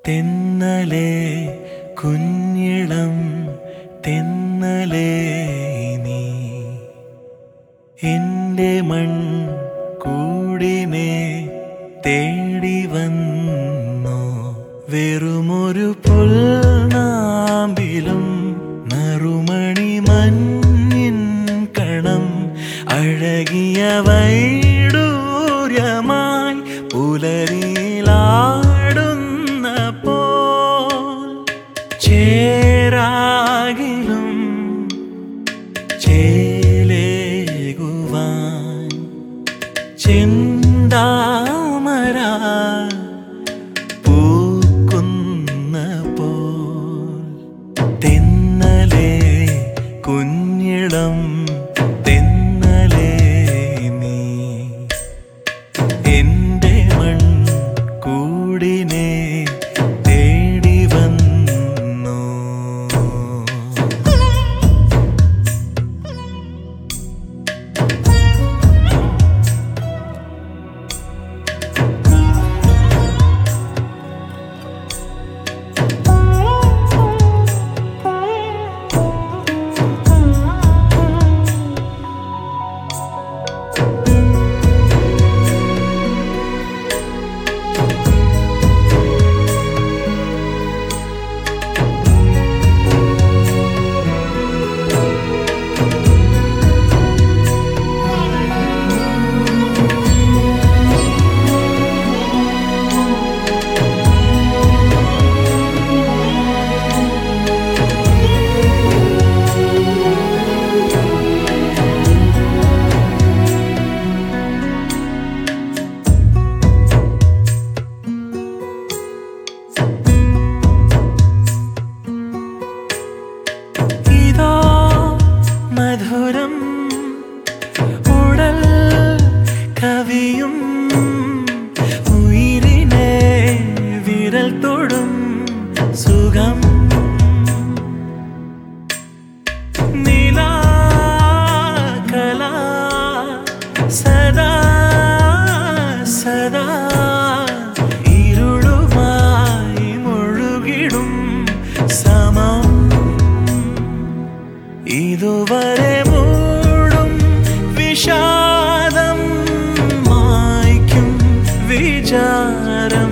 തെന്നലേ കുഞ്ഞിളം തെന്നലേ നീ എൻ്റെ മൺ കൂടിനെ തേടി വന്നു വെറുമൊരു പുൽനാമ്പിലും നറുമണി മഞ്ഞിൻ കണം അഴകിയ വൈഡൂര്യമായി പുലരിയിലാടുന്ന പോൽ ചേരാകിലും ചേലേകുവാൻ ചിന്താമര പൂക്കുന്ന പോൽ തെന്നലേ കുഞ്ഞിളം തെന്നലേ നീ എൻ്റെ മൺ കൂടിനെ തേടി വന്നു ഇതാ മധുരം ഉടൽ കവിയും ഉയിരിനെ വിരൽ തൊടും സുഖം നിലാകല സദാ സദാ ഇരുളുമായി മുഴുകിടും സമം ഇതുവരെ മൂടും വിഷാദം മായ്ക്കും വിചാരം